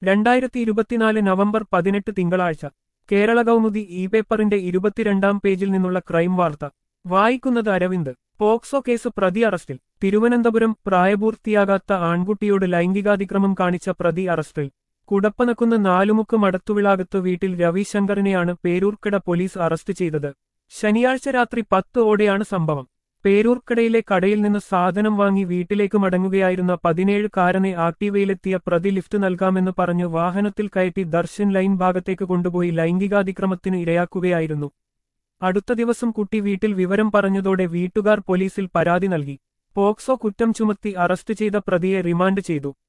രണ്ടായിരത്തി ഇരുപത്തിനാല് നവംബർ പതിനെട്ട് തിങ്കളാഴ്ച കേരള കൗമുദി ഇ പേപ്പറിന്റെ ഇരുപത്തിരണ്ടാം പേജിൽ നിന്നുള്ള ക്രൈം വാർത്ത വായിക്കുന്നത് അരവിന്ദ് പോക്സോ കേസ് പ്രതി അറസ്റ്റിൽ തിരുവനന്തപുരം പ്രായപൂർത്തിയാകാത്ത ആൺകുട്ടിയോട് ലൈംഗികാതിക്രമം കാണിച്ച പ്രതി അറസ്റ്റിൽ കുടപ്പനക്കുന്ന് നാലുമുക്ക് മടത്തുവിളാകത്ത് വീട്ടിൽ രവിശങ്കറിനെയാണ് പേരൂർക്കട പോലീസ് അറസ്റ്റ് ചെയ്തത് ശനിയാഴ്ച രാത്രി പത്ത് ഓടെയാണ് സംഭവം പേരൂർക്കടയിലെ കടയിൽ നിന്ന് സാധനം വാങ്ങി വീട്ടിലേക്ക് മടങ്ങുകയായിരുന്ന പതിനേഴുകാരനെ ആക്ടീവയിലെത്തിയ പ്രതി ലിഫ്റ്റ് നൽകാമെന്ന് പറഞ്ഞു വാഹനത്തിൽ കയറ്റി ദർശൻ ലൈൻ ഭാഗത്തേക്ക് കൊണ്ടുപോയി ലൈംഗികാതിക്രമത്തിന് ഇരയാക്കുകയായിരുന്നു അടുത്ത ദിവസം കുട്ടി വീട്ടിൽ വിവരം പറഞ്ഞതോടെ വീട്ടുകാർ പോലീസിൽ പരാതി നൽകി പോക്സോ കുറ്റം ചുമത്തി അറസ്റ്റ് ചെയ്ത പ്രതിയെ റിമാൻഡ് ചെയ്തു